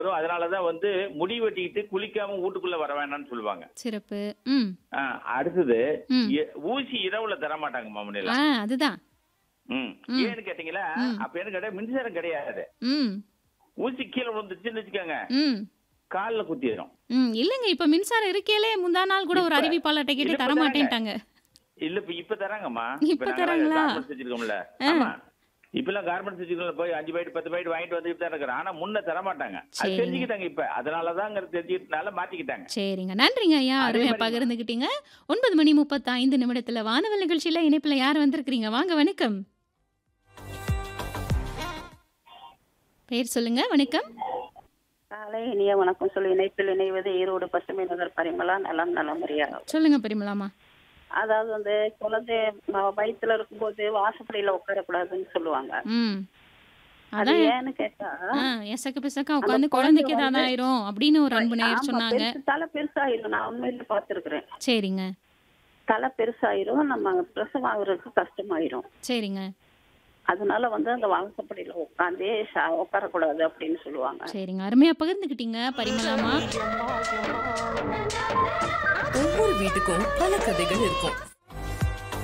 வரும் அதனாலதான் வந்து முடி வெட்டிக்கிட்டு குளிக்காம வீட்டுக்குள்ள வர வேண்டாம்னு சொல்லுவாங்க சிறப்பு ம் ஆ, அடுத்தது ம். எ- ஊசி இரவுல தர மாட்டாங்க மாமனில ஆ அதுதான் ம் ம். ஏன்னு கேட்டீங்களா ம். அப்ப என்ன கேட்டா மின்சாரம் கிடையாது ம் ஊசி கீழே விழுந்துச்சுன்னு வச்சுக்கோங்க ம் கால்ல குத்திடும் ம் இல்லைங்க இப்ப மின்சாரம் இருக்கேலே முந்தா நாள் கூட ஒரு இப்ப- அறிவிப்பாளர்கிட்ட கேட்டு இப்ப தர தாங்க. மாட்டேன்ட்டாங்க இல்ல இப்ப இப்ப தராங்கம்மா இப்ப தராங்களா? கார்மெண்ட்ஸ் வச்சிருக்கோம்ல ஆ. ஆமா இப்ப எல்லாம் கார்மெண்ட்ஸ் வச்சிருக்கோம்ல போய் அஞ்சு பைட் பத்து பைட் வாங்கிட்டு வந்துட்டு தான் இருக்கிறோம் ஆனா முன்ன தர மாட்டாங்க அது சரிங்க. தெரிஞ்சுக்கிட்டாங்க இப்ப அதனாலதான் தெரிஞ்சுக்கிட்டனால மாத்திக்கிட்டாங்க சரிங்க நன்றிங்க ஐயா அதே அருமையா மாதிரி- பகிர்ந்துக்கிட்டீங்க ஒன்பது மணி முப்பத்தைந்து நிமிடத்துல வானவல் நிகழ்ச்சியில இணைப்புல யார் வந்திருக்கிறீங்க வாங்க வணக்கம் பேர் சொல்லுங்க வணக்கம் காலை இனிய வணக்கம் சொல்லி இணைப்பில் இணைவது ஈரோடு பசுமை நகர் பரிமளா நலம் நலமுறையா சொல்லுங்க பெரியமலாமா அதாவது வந்து குழந்தை ம- வயித்துல இருக்கும்போது வாசப்படியில உட்காரக்கூடாதுன்னு சொல்லுவாங்க ம் அது அதான் ஏன்னு கேட்டா ஆ, எசக்கு பிசக்கா உட்காந்து குழந்தை குழந்தைக்கு ஏதாவது வந்து- ஆயிரும் அப்படின்னு ஒரு அன்பு நேயர் ஆமா, சொன்னாங்க பெருசு- தலை பெருசாயிரும் நான் உண்மையில பாத்துருக்கிறேன் சரிங்க தலை பெருசாயிரும் நம்ம பிரசவம் ஆகுறதுக்கு கஷ்டமாயிரும் சரிங்க அதனால வந்து அந்த வாசப்படியில உட்காந்தே சா- உட்காரக்கூடாது அப்படின்னு சொல்லுவாங்க சரிங்க அருமையா பகிர்ந்துக்கிட்டீங்க பரிமலாமா ஒவ்வொரு வீட்டுக்கும் பல கதைகள் இருக்கும்